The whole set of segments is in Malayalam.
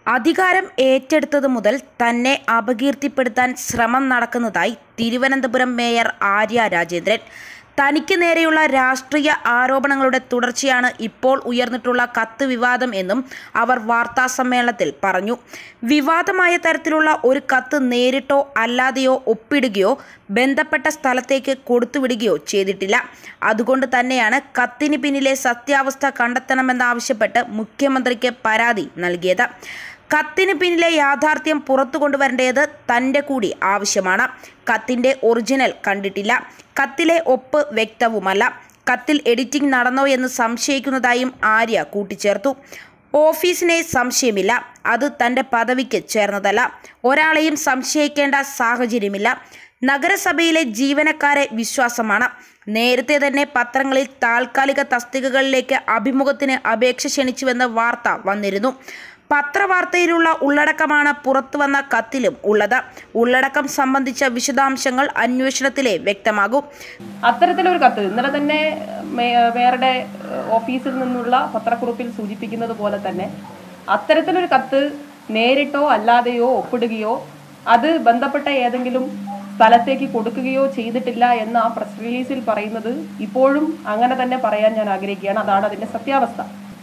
അധികാരം ഏറ്റെടുത്തതു മുതൽ തന്നെ അപകീർത്തിപ്പെടുത്താൻ ശ്രമം നടക്കുന്നതായി തിരുവനന്തപുരം മേയർ ആര്യ രാജേന്ദ്രൻ തനിക്ക് നേരെയുള്ള രാഷ്ട്രീയ ആരോപണങ്ങളുടെ തുടർച്ചയാണ് ഇപ്പോൾ ഉയർന്നിട്ടുള്ള കത്ത് വിവാദം എന്നും അവർ വാർത്താസമ്മേളനത്തിൽ പറഞ്ഞു വിവാദമായ തരത്തിലുള്ള ഒരു കത്ത് നേരിട്ടോ അല്ലാതെയോ ഒപ്പിടുകയോ ബന്ധപ്പെട്ട സ്ഥലത്തേക്ക് കൊടുത്തുവിടുകയോ ചെയ്തിട്ടില്ല അതുകൊണ്ട് തന്നെയാണ് കത്തിന് പിന്നിലെ സത്യാവസ്ഥ കണ്ടെത്തണമെന്നാവശ്യപ്പെട്ട് മുഖ്യമന്ത്രിക്ക് പരാതി നൽകിയത് കത്തിന് പിന്നിലെ യാഥാർത്ഥ്യം പുറത്തു കൊണ്ടുവരേണ്ടത് തൻ്റെ കൂടി ആവശ്യമാണ് കത്തിൻ്റെ ഒറിജിനൽ കണ്ടിട്ടില്ല കത്തിലെ ഒപ്പ് വ്യക്തവുമല്ല കത്തിൽ എഡിറ്റിംഗ് നടന്നോ എന്ന് സംശയിക്കുന്നതായും ആര്യ കൂട്ടിച്ചേർത്തു ഓഫീസിനെ സംശയമില്ല അത് തൻ്റെ പദവിക്ക് ചേർന്നതല്ല ഒരാളെയും സംശയിക്കേണ്ട സാഹചര്യമില്ല നഗരസഭയിലെ ജീവനക്കാരെ വിശ്വാസമാണ് നേരത്തെ തന്നെ പത്രങ്ങളിൽ താൽക്കാലിക തസ്തികകളിലേക്ക് അഭിമുഖത്തിന് അപേക്ഷ ക്ഷണിച്ചുവെന്ന വാർത്ത വന്നിരുന്നു പത്രവാർത്തയിലുള്ള ഉള്ളടക്കമാണ് പുറത്തു വന്ന കത്തിലും ഉള്ളത് ഉള്ളടക്കം സംബന്ധിച്ച വിശദാംശങ്ങൾ അന്വേഷണത്തിലെ വ്യക്തമാകും അത്തരത്തിലൊരു കത്ത് ഇന്നലെ തന്നെ മേ- മേയറുടെ ഏഹ്, ഓഫീസിൽ നിന്നുള്ള പത്രക്കുറിപ്പിൽ സൂചിപ്പിക്കുന്നത് പോലെ തന്നെ അത്തരത്തിലൊരു കത്ത് നേരിട്ടോ അല്ലാതെയോ ഒപ്പിടുകയോ അത് ബന്ധപ്പെട്ട ഏതെങ്കിലും സ്ഥലത്തേക്ക് കൊടുക്കുകയോ ചെയ്തിട്ടില്ല എന്ന് ആ പ്രസ് റിലീസിൽ പറയുന്നത് ഇപ്പോഴും അങ്ങനെ തന്നെ പറയാൻ ഞാൻ ആഗ്രഹിക്കുകയാണ് അതാണ് അതിന്റെ സത്യാവസ്ഥ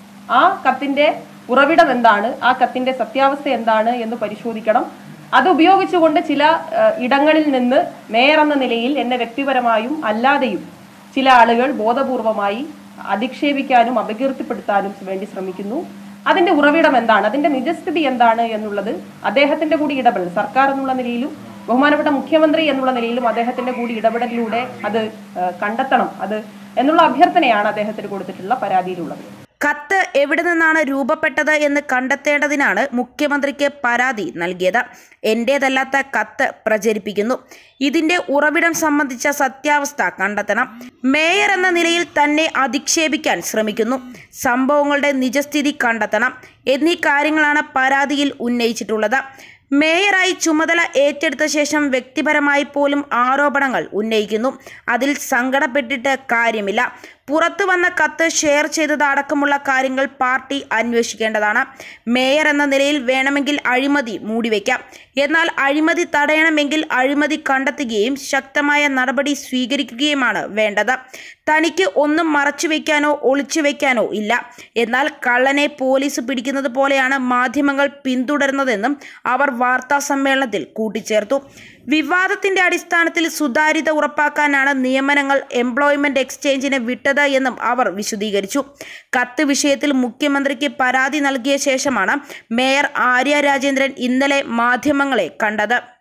ആ കത്തിന്റെ ഉറവിടം എന്താണ് ആ കത്തിന്റെ സത്യാവസ്ഥ എന്താണ് എന്ന് പരിശോധിക്കണം അത് ഉപയോഗിച്ചുകൊണ്ട് ചില ഏഹ്, ഇടങ്ങളിൽ നിന്ന് മേയർ എന്ന നിലയിൽ എന്നെ വ്യക്തിപരമായും അല്ലാതെയും ചില ആളുകൾ ബോധപൂർവമായി അധിക്ഷേപിക്കാനും അപകീർത്തിപ്പെടുത്താനും വേണ്ടി ശ്രമിക്കുന്നു അതിന്റെ ഉറവിടം എന്താണ് അതിന്റെ നിജസ്ഥിതി എന്താണ് എന്നുള്ളത് അദ്ദേഹത്തിന്റെ കൂടി ഇടപെടൽ സർക്കാർ എന്നുള്ള നിലയിലും ബഹുമാനപ്പെട്ട മുഖ്യമന്ത്രി എന്നുള്ള നിലയിലും അദ്ദേഹത്തിന്റെ കൂടി ഇടപെടലിലൂടെ അത് ഏഹ്, കണ്ടെത്തണം അത് എന്നുള്ള അഭ്യർത്ഥനയാണ് അദ്ദേഹത്തിന് കൊടുത്തിട്ടുള്ള പരാതിയിലുള്ളത് കത്ത് എവിടെ നിന്നാണ് രൂപപ്പെട്ടത് എന്ന് കണ്ടെത്തേണ്ടതിനാണ് മുഖ്യമന്ത്രിക്ക് പരാതി നൽകിയത് എൻ്റേതല്ലാത്ത കത്ത് പ്രചരിപ്പിക്കുന്നു ഇതിന്റെ ഉറവിടം സംബന്ധിച്ച സത്യാവസ്ഥ കണ്ടെത്തണം മേയർ എന്ന നിലയിൽ തന്നെ അധിക്ഷേപിക്കാൻ ശ്രമിക്കുന്നു സംഭവങ്ങളുടെ നിജസ്ഥിതി കണ്ടെത്തണം എന്നീ കാര്യങ്ങളാണ് പരാതിയിൽ ഉന്നയിച്ചിട്ടുള്ളത് മേയറായി ചുമതല ഏറ്റെടുത്ത ശേഷം വ്യക്തിപരമായി പോലും ആരോപണങ്ങൾ ഉന്നയിക്കുന്നു അതിൽ സങ്കടപ്പെട്ടിട്ട് കാര്യമില്ല പുറത്തു വന്ന കത്ത് ഷെയർ ചെയ്തതടക്കമുള്ള കാര്യങ്ങൾ പാർട്ടി അന്വേഷിക്കേണ്ടതാണ് മേയർ എന്ന നിലയിൽ വേണമെങ്കിൽ അഴിമതി മൂടിവെക്കാം എന്നാൽ അഴിമതി തടയണമെങ്കിൽ അഴിമതി കണ്ടെത്തുകയും ശക്തമായ നടപടി സ്വീകരിക്കുകയുമാണ് വേണ്ടത് തനിക്ക് ഒന്നും മറച്ചു വെക്കാനോ ഒളിച്ചു വെക്കാനോ ഇല്ല എന്നാൽ കള്ളനെ പോലീസ് പിടിക്കുന്നത് പോലെയാണ് മാധ്യമങ്ങൾ പിന്തുടരുന്നതെന്നും അവർ വാർത്താ സമ്മേളനത്തിൽ കൂട്ടിച്ചേർത്തു വിവാദത്തിന്റെ അടിസ്ഥാനത്തിൽ സുതാര്യത ഉറപ്പാക്കാനാണ് നിയമനങ്ങൾ എംപ്ലോയ്മെന്റ് എക്സ്ചേഞ്ചിന് വിട്ടത് എന്നും അവർ വിശദീകരിച്ചു കത്ത് വിഷയത്തിൽ മുഖ്യമന്ത്രിക്ക് പരാതി നൽകിയ ശേഷമാണ് മേയർ ആര്യ രാജേന്ദ്രൻ ഇന്നലെ മാധ്യമങ്ങളെ കണ്ടത്